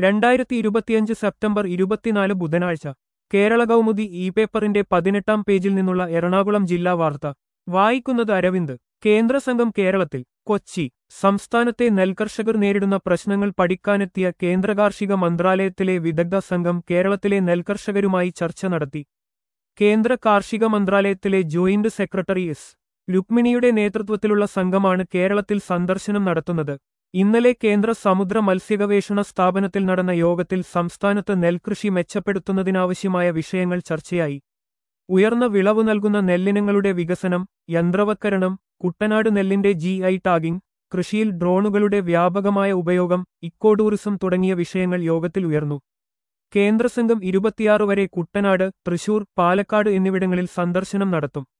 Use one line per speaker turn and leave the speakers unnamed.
രണ്ടായിരത്തി ഇരുപത്തിയഞ്ച് സെപ്റ്റംബർ ഇരുപത്തിനാല് ബുധനാഴ്ച കേരള കൗമുദി ഇ പേപ്പറിന്റെ പതിനെട്ടാം പേജിൽ നിന്നുള്ള എറണാകുളം ജില്ലാ വാർത്ത വായിക്കുന്നത് അരവിന്ദ് കേന്ദ്ര സംഘം കേരളത്തിൽ കൊച്ചി സംസ്ഥാനത്തെ നെൽകർഷകർ നേരിടുന്ന പ്രശ്നങ്ങൾ പഠിക്കാനെത്തിയ കേന്ദ്ര കാർഷിക മന്ത്രാലയത്തിലെ വിദഗ്ധ സംഘം കേരളത്തിലെ നെൽകർഷകരുമായി ചർച്ച നടത്തി കേന്ദ്ര കാർഷിക മന്ത്രാലയത്തിലെ ജോയിന്റ് സെക്രട്ടറി എസ് രുക്മിണിയുടെ നേതൃത്വത്തിലുള്ള സംഘമാണ് കേരളത്തിൽ സന്ദർശനം നടത്തുന്നത് ഇന്നലെ കേന്ദ്ര സമുദ്ര മത്സ്യഗവേഷണ സ്ഥാപനത്തിൽ നടന്ന യോഗത്തിൽ സംസ്ഥാനത്ത് നെൽകൃഷി മെച്ചപ്പെടുത്തുന്നതിനാവശ്യമായ വിഷയങ്ങൾ ചർച്ചയായി ഉയർന്ന വിളവ് നൽകുന്ന നെല്ലിനങ്ങളുടെ വികസനം യന്ത്രവത്കരണം കുട്ടനാട് നെല്ലിന്റെ ജി ഐ ടാഗിംഗ് കൃഷിയിൽ ഡ്രോണുകളുടെ വ്യാപകമായ ഉപയോഗം ഇക്കോ ടൂറിസം തുടങ്ങിയ വിഷയങ്ങൾ യോഗത്തിൽ ഉയർന്നു കേന്ദ്രസംഘം ഇരുപത്തിയാറ് വരെ കുട്ടനാട് തൃശൂർ പാലക്കാട് എന്നിവിടങ്ങളിൽ സന്ദർശനം നടത്തും